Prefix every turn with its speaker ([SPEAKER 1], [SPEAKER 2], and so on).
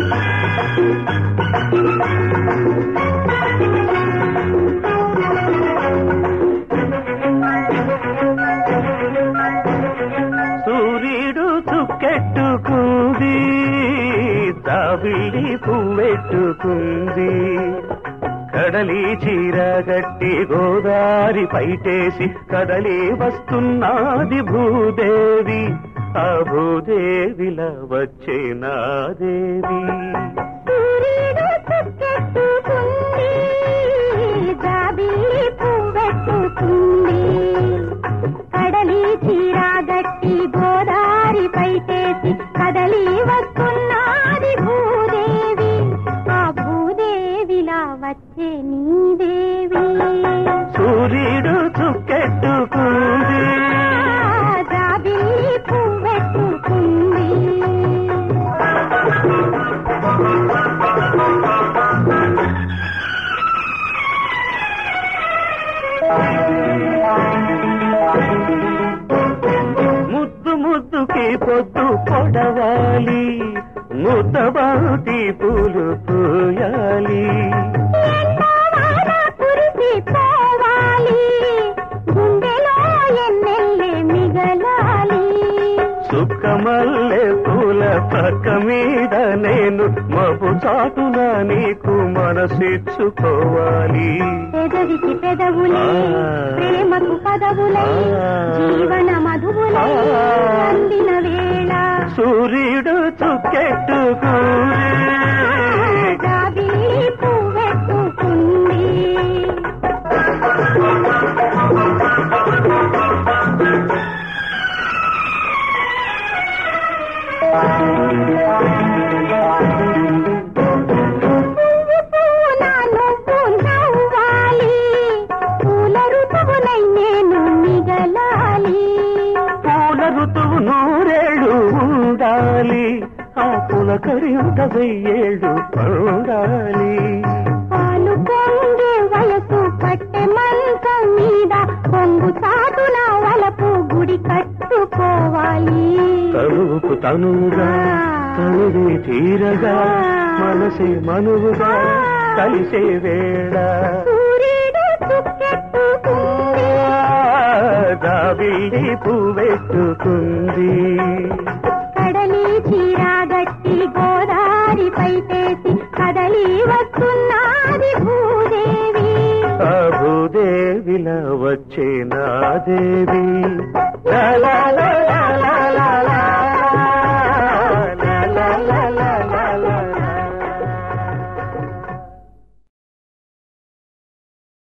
[SPEAKER 1] సూర్యుడు చుక్కెట్టుకుంది దావిడి పువ్వెట్టుకుంది కడలి చీర గట్టి గోదారి పైటేసి కదలి వస్తున్నాది భూదేవి ఆ భూదేవిలా వచ్చే నాదేవి
[SPEAKER 2] సూర్యుడు చుక్కెట్టుకుంది జాబిల్లి పువ్వెట్టుకుంది కడలి చీర గట్టి గోదారి పైటేసి కదలి వస్తున్నాది భూదేవి ఆ భూదేవిలా వచ్చే నీదేవి
[SPEAKER 1] సూర్యుడు చుక్కెట్టుకుంది
[SPEAKER 2] జాబిల్లి పువ్వెట్టుకుంది
[SPEAKER 1] ముద్దు ముద్దుకి పొద్దు పొడవాలి ముద్దబాటి పూలు పూయాలి
[SPEAKER 2] ఎండవాన కురిసిపోవాలి, గుండెలో ఎన్నెల్లే మిగలాలి
[SPEAKER 1] సుఖమల్లె పూల పక్క మీద నేను మబ్బు చాటున నీకు మనసిచ్చుకోవాలి
[SPEAKER 2] పెదవికి పెదవులై
[SPEAKER 1] ఆ.
[SPEAKER 2] ప్రేమకు పదవులై
[SPEAKER 1] ఆ.
[SPEAKER 2] జీవన మధువులై
[SPEAKER 1] ఆ.
[SPEAKER 2] అందిన వేళ
[SPEAKER 1] సూర్యుడు చుక్కెట్టుకుంది
[SPEAKER 2] జాబిల్లి పువ్వెట్టుకుంది పువ్వు పువ్వున నువ్వు నవ్వాలి పూల ఋతువునై నేను మిగలాలి
[SPEAKER 1] పూల ఋతువు నూరేళ్ళు ఉండాలి ఆ పులకరి ఉంట వెయ్యేళ్ళు పండాలి
[SPEAKER 2] పాలు పొంగే వయసు పట్టె మంచం మీద పొంగు చాటున వలపు గుడి కట్టుకోవాలి
[SPEAKER 1] తనువుకు తనువుగా తనువి తీరగా మనసే మనువుగా కలిసే వేళ
[SPEAKER 2] సూర్యుడు చుక్కెట్టుకుంది
[SPEAKER 1] దావిడి పువ్వెట్టుకుంది
[SPEAKER 2] కడలి చీర గట్టి గోదారి పైటేసి కదలి వస్తున్నాది భూదేవి
[SPEAKER 1] ఆ భూదేవిలా వచ్చే నా దేవి